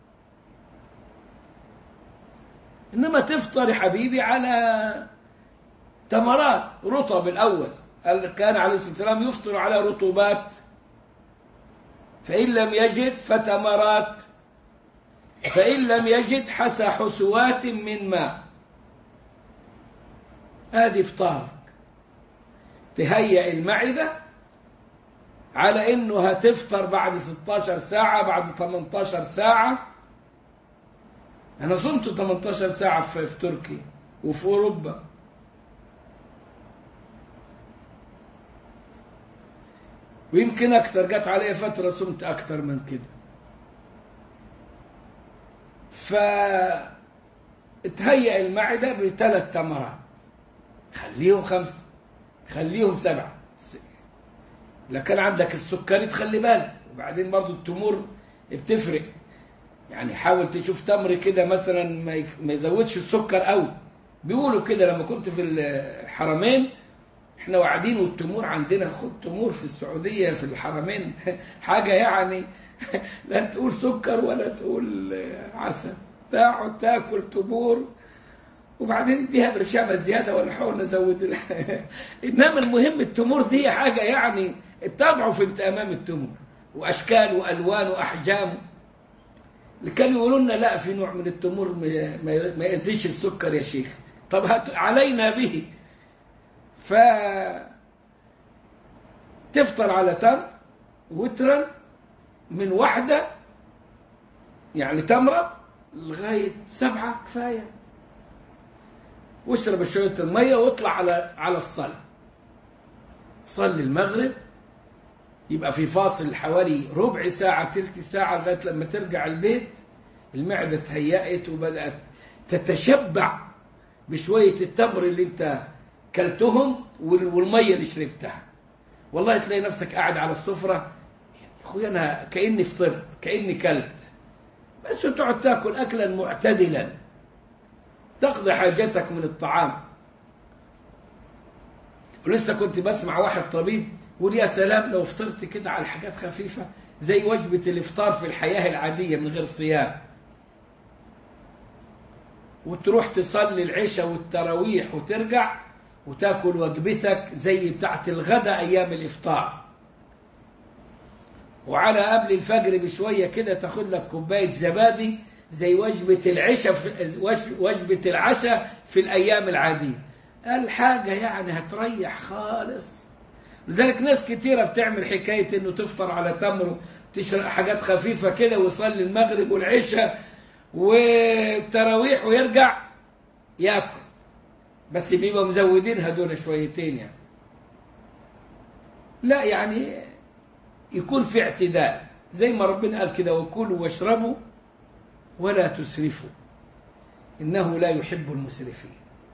انما تفطر يا حبيبي على تمرات رطب الاول قال كان عليه الصلاه والسلام يفطر على رطوبات فان لم يجد فتمرات فان لم يجد حسى حسوات من ماء هذه افطارك تهيئ المعده على انه هتفطر بعد 16 ساعه بعد 18 ساعه انا صمت 18 ساعه في, في تركيا وفي اوروبا ويمكن اكثر جت علي فتره صمت اكثر من كده ف تهيئ المعده بثلاث تمرات خليهم خمسه خليهم سبعه لكن عندك السكري تخلي بالك وبعدين برضو التمور بتفرق يعني حاول تشوف تمر كده مثلا ما يزودش السكر قوي بيقولوا كده لما كنت في الحرمين احنا واعدين والتمور عندنا خد تمور في السعودية في الحرمين حاجة يعني لا تقول سكر ولا تقول عسل تقعد تاكل تمور وبعدين اديها برشامة زيادة ولا حاول نزود انما المهم التمور دي حاجة يعني بتضعف انت امام التمور واشكال والوان واحجام اللي كانوا يقولوا لنا لا في نوع من التمور ما يأذيش السكر يا شيخ طب هات علينا به ف تفطر على تمر وترا من واحدة يعني تمرة لغاية سبعة كفاية واشرب شوية المية واطلع على على الصلاة صلي المغرب يبقى في فاصل حوالي ربع ساعة تلت ساعة لغاية لما ترجع البيت المعدة تهيأت وبدأت تتشبع بشوية التمر اللي انت كلتهم والمية اللي شربتها والله تلاقي نفسك قاعد على السفرة اخويا انا كأني فطرت كأني كلت بس تقعد تاكل اكلا معتدلا تقضي حاجتك من الطعام ولسه كنت بسمع واحد طبيب يقول يا سلام لو فطرت كده على حاجات خفيفة زي وجبة الإفطار في الحياة العادية من غير صيام وتروح تصلي العشاء والتراويح وترجع وتاكل وجبتك زي بتاعت الغداء أيام الإفطار وعلى قبل الفجر بشوية كده تاخد لك كوباية زبادي زي وجبة العشاء في وجبة العشاء في الأيام العادية الحاجة يعني هتريح خالص لذلك ناس كتيرة بتعمل حكاية انه تفطر على تمر تشرب حاجات خفيفة كده ويصلي المغرب والعشاء والتراويح ويرجع ياكل بس بيبقوا مزودين هدول شويتين يعني لا يعني يكون في اعتدال زي ما ربنا قال كده وكلوا واشربوا ولا تسرفوا إنه لا يحب المسرفين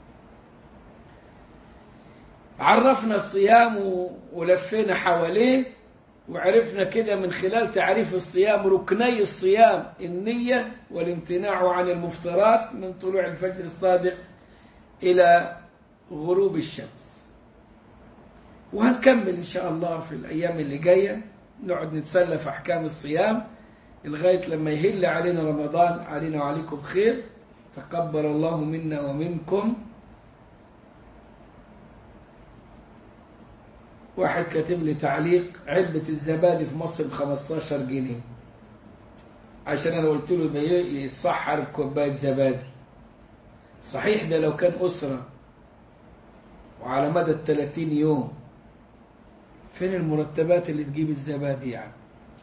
عرفنا الصيام ولفينا حواليه وعرفنا كده من خلال تعريف الصيام ركني الصيام النية والامتناع عن المفطرات من طلوع الفجر الصادق إلى غروب الشمس وهنكمل إن شاء الله في الأيام اللي جاية نقعد نتسلى في أحكام الصيام لغاية لما يهل علينا رمضان علينا وعليكم خير تقبل الله منا ومنكم واحد كاتب لي تعليق علبة الزبادي في مصر ب 15 جنيه عشان انا قلت له يتسحر بكوباية زبادي صحيح ده لو كان أسرة وعلى مدى ال 30 يوم فين المرتبات اللي تجيب الزبادي يعني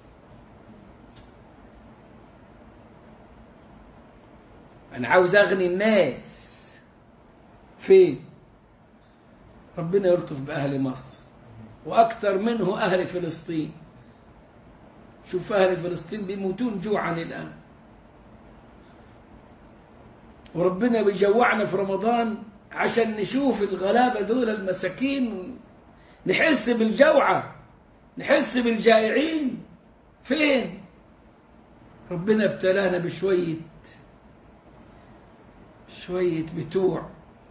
أنا عاوز أغني الناس فين ربنا يلطف بأهل مصر وأكثر منه أهل فلسطين شوف أهل فلسطين بيموتون جوعا الآن وربنا بيجوعنا في رمضان عشان نشوف الغلابة دول المساكين نحس بالجوعة نحس بالجائعين فين ربنا ابتلانا بشوية شوية بتوع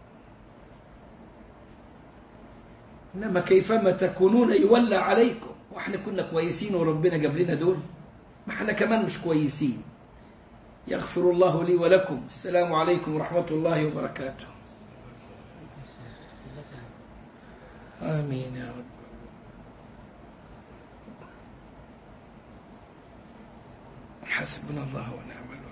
إنما كيفما تكونون يولى عليكم وإحنا كنا كويسين وربنا جاب لنا دول ما إحنا كمان مش كويسين يغفر الله لي ولكم السلام عليكم ورحمة الله وبركاته آمين يا رب حسبنا الله ونعم الوكيل